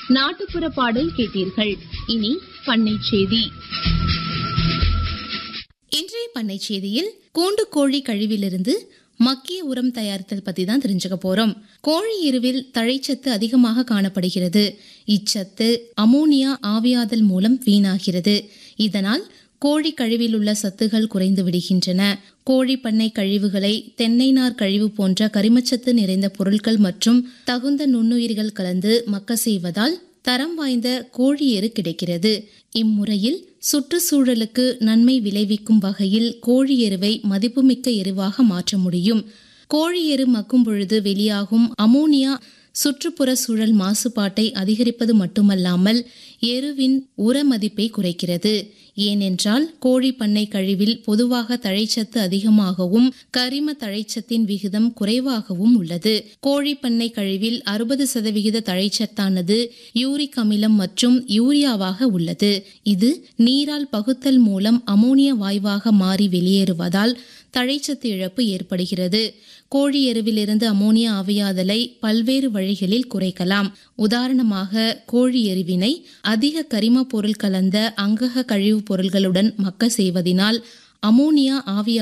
நாட்டுப்புற பாடல் கேட்டீர்கள் இனி பண்ணை செய்தி இன்றைய பண்ணை செய்தியில் கூண்டு கோழி கழிவிலிருந்து மக்கிய உரம் தயாரித்தல் பத்தி தான் தெரிஞ்சுக்க போறோம் கோழி எருவில் தழைச்சத்து அதிகமாக காணப்படுகிறது இச்சத்து அமோனியா ஆவியாதல் மூலம் வீணாகிறது இதனால் கோழி கழிவில் உள்ள சத்துகள் குறைந்து விடுகின்றன கோழி பண்ணை கழிவுகளை தென்னை நார் கழிவு போன்ற கரிமச்சத்து நிறைந்த பொருட்கள் மற்றும் தகுந்த நுண்ணுயிர்கள் கலந்து மக்க செய்வதால் தரம் வாய்ந்த கோழி எரு கிடைக்கிறது இம்முறையில் சுற்றுச்சூழலுக்கு நன்மை விளைவிக்கும் வகையில் கோழி எருவை மதிப்புமிக்க எருவாக மாற்ற முடியும் கோழி எரு மக்கும் பொழுது வெளியாகும் அமோனியா சுற்றுப்புற சூழல் மாசுபாட்டை அதிகரிப்பது மட்டுமல்லாமல் எருவின் உர மதிப்பை குறைக்கிறது ஏனென்றால் கோழி பண்ணை கழிவில் பொதுவாக தழைச்சத்து அதிகமாகவும் கரிம தழைச்சத்தின் விகிதம் குறைவாகவும் உள்ளது கோழி பண்ணை கழிவில் அறுபது சதவிகித தழைச்சத்தானது யூரிக் அமிலம் மற்றும் யூரியாவாக உள்ளது இது நீரால் பகுத்தல் மூலம் அமோனிய வாயுவாக மாறி வெளியேறுவதால் தழைச்சத்து இழப்பு ஏற்படுகிறது கோழி எருவிலிருந்து அமோனியா ஆவியாதலை பல்வேறு வழிகளில் குறைக்கலாம் உதாரணமாக கோழி எருவினை அதிக கரிம பொருள் கலந்த அங்கக கழிவுப் பொருள்களுடன் மக்க செய்வதினால் அமோனியா ஆவியா